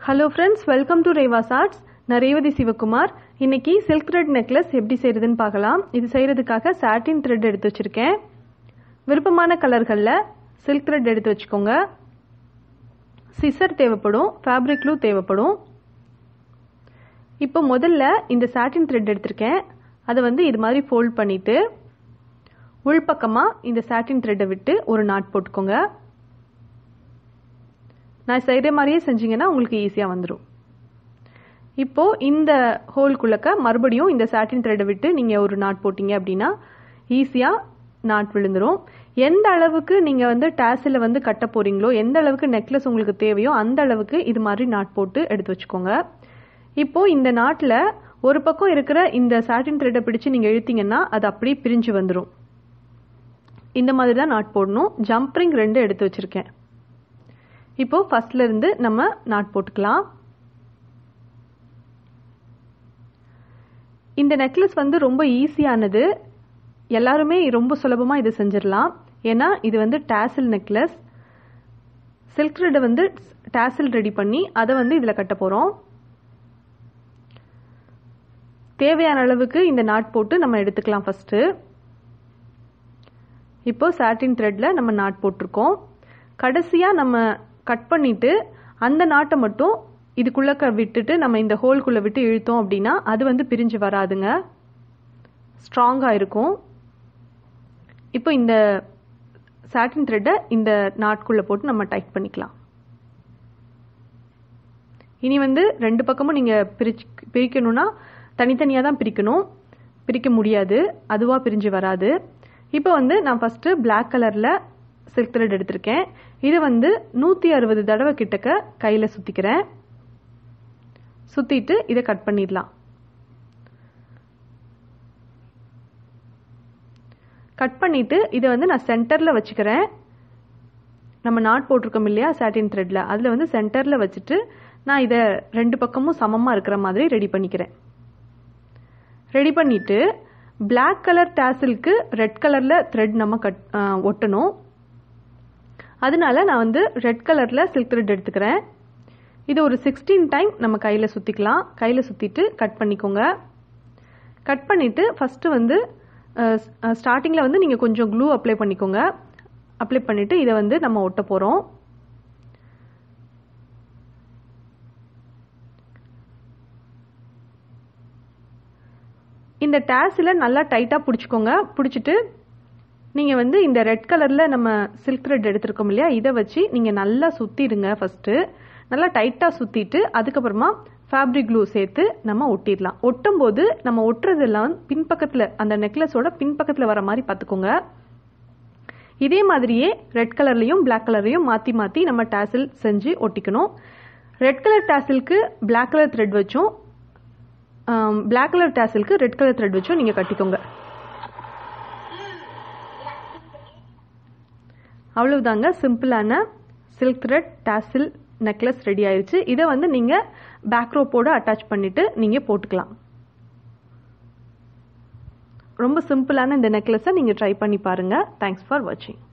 hello friends welcome to Reva's arts நான் ரேவதி சிவகுமார் இன்னைக்கு silk thread necklace எப்படி செய்யறதுன்னு பார்க்கலாம் இது செய்யறதுக்காக சாட்டின் த்ரெட் எடுத்து வச்சிருக்கேன் விருப்பமான கலர்களில் சில்க் த்ரெட் எடுத்து வச்சுக்கோங்க சிசர் தேவைப்படும் ஃபேப்ரிக் க்ளூ தேவைப்படும் இப்போ முதல்ல இந்த சாட்டின் த்ரெட் எடுத்திருக்கேன் அதை வந்து இது மாதிரி ஃபோல்ட் பண்ணிட்டு உள்பக்கமாக இந்த சாட்டின் த்ரெட்டை விட்டு ஒரு நாட் போட்டுக்கோங்க நான் செய்கிற மாதிரியே செஞ்சீங்கன்னா உங்களுக்கு ஈஸியாக வந்துடும் இப்போது இந்த ஹோல்குள்ளக்க மறுபடியும் இந்த சாட்டின் த்ரெட்டை விட்டு நீங்கள் ஒரு நாட் போட்டிங்க அப்படின்னா ஈஸியாக நாட் விழுந்துடும் எந்த அளவுக்கு நீங்கள் வந்து டேஸில் வந்து கட்ட போகிறீங்களோ எந்த அளவுக்கு நெக்லஸ் உங்களுக்கு தேவையோ அந்த அளவுக்கு இது மாதிரி நாட் போட்டு எடுத்து வச்சுக்கோங்க இப்போது இந்த நாட்டில் ஒரு பக்கம் இருக்கிற இந்த சாட்டின் த்ரெட்டை பிடிச்சு நீங்கள் இழுத்தீங்கன்னா அது அப்படியே பிரிஞ்சு வந்துடும் இந்த மாதிரி தான் நாட் போடணும் ஜம்ப்ரிங் ரெண்டு எடுத்து வச்சுருக்கேன் இப்போ ஃபர்ஸ்ட்ல இருந்து நம்ம நாட் போட்டுக்கலாம் இந்த நெக்லஸ் வந்து ரொம்ப ஈஸியானது எல்லாருமே ரொம்ப சுலபமாக இது செஞ்சிடலாம் ஏன்னா இது வந்து டேசில் நெக்லஸ் சில்க் த்ரெட்டை வந்து டேசில் ரெடி பண்ணி அதை வந்து இதில் கட்ட போகிறோம் தேவையான அளவுக்கு இந்த நாட் போட்டு நம்ம எடுத்துக்கலாம் ஃபஸ்ட்டு இப்போ சாட்டின் த்ரெட்டில் நம்ம நாட் போட்டிருக்கோம் கடைசியாக நம்ம கட் பண்ணிட்டு அந்த நாட்டை மட்டும் இதுக்குள்ளே விட்டுட்டு நம்ம இந்த ஹோல்குள்ளே விட்டு இழுத்தோம் அப்படின்னா அது வந்து பிரிஞ்சு வராதுங்க ஸ்ட்ராங்காக இருக்கும் இப்போ இந்த சாட்டின் த்ரெட்டை இந்த நாட்குள்ளே போட்டு நம்ம டைட் பண்ணிக்கலாம் இனி வந்து ரெண்டு பக்கமும் நீங்கள் பிரிச்சு பிரிக்கணும்னா தனித்தனியாக தான் பிரிக்கணும் பிரிக்க முடியாது அதுவாக பிரிஞ்சு வராது இப்போ வந்து நான் ஃபஸ்ட்டு பிளாக் கலரில் சில்க் த்ரெட் எடுத்திருக்கேன் இது வந்து நூற்றி அறுபது தடவை கிட்டக்க கையில் சுற்றிக்கிறேன் சுற்றிட்டு இதை கட் பண்ணிடலாம் கட் பண்ணிவிட்டு இதை வந்து நான் சென்டரில் வச்சுக்கிறேன் நம்ம நாட் போட்டிருக்கோம் இல்லையா சாட்டின் த்ரெட்டில் அதில் வந்து சென்டரில் வச்சுட்டு நான் இதை ரெண்டு பக்கமும் சமமாக இருக்கிற மாதிரி ரெடி பண்ணிக்கிறேன் ரெடி பண்ணிவிட்டு பிளாக் கலர் டேசிலுக்கு ரெட் கலரில் த்ரெட் நம்ம கட் ஒட்டணும் அதனால நான் வந்து ரெட் கலரில் சில்க் த்ரெட் எடுத்துக்கிறேன் இது ஒரு சிக்ஸ்டீன் டைம் நம்ம கையில் சுற்றிக்கலாம் கையில் சுற்றிட்டு கட் பண்ணிக்கோங்க கட் பண்ணிவிட்டு ஃபஸ்ட்டு வந்து ஸ்டார்டிங்கில் வந்து நீங்கள் கொஞ்சம் க்ளூ அப்ளை பண்ணிக்கோங்க அப்ளை பண்ணிவிட்டு இதை வந்து நம்ம ஒட்ட போகிறோம் இந்த டேஸில் நல்லா டைட்டாக பிடிச்சிக்கோங்க பிடிச்சிட்டு நீங்கள் வந்து இந்த ரெட் கலரில் நம்ம சில்க் த்ரெட் எடுத்திருக்கோம் இல்லையா இதை வச்சு நீங்கள் நல்லா சுற்றிடுங்க ஃபஸ்ட்டு நல்லா டைட்டாக சுற்றிட்டு அதுக்கப்புறமா ஃபேப்ரிக் க்ளூ சேர்த்து நம்ம ஒட்டிடலாம் ஒட்டும் போது நம்ம ஒட்டுறதெல்லாம் பின்பக்கத்தில் அந்த நெக்லஸோட பின்பக்கத்தில் வர மாதிரி பார்த்துக்கோங்க இதே மாதிரியே ரெட் கலர்லையும் பிளாக் கலர்லையும் மாற்றி மாற்றி நம்ம டேசில் செஞ்சு ஒட்டிக்கணும் ரெட் கலர் டேசிலுக்கு பிளாக் கலர் த்ரெட் வச்சும் பிளாக் கலர் டேசிலுக்கு ரெட் கலர் த்ரெட் வச்சும் நீங்கள் கட்டிக்கோங்க அவ்வளவுதாங்க சிம்பிளான silk thread tassel necklace ready ஆயிடுச்சு இதை வந்து நீங்கள் பேக் ரோப்போடு அட்டாச் பண்ணிவிட்டு நீங்கள் போட்டுக்கலாம் ரொம்ப சிம்பிளான இந்த நெக்லஸை நீங்கள் ட்ரை பண்ணி பாருங்கள் தேங்க்ஸ் ஃபார் வாட்சிங்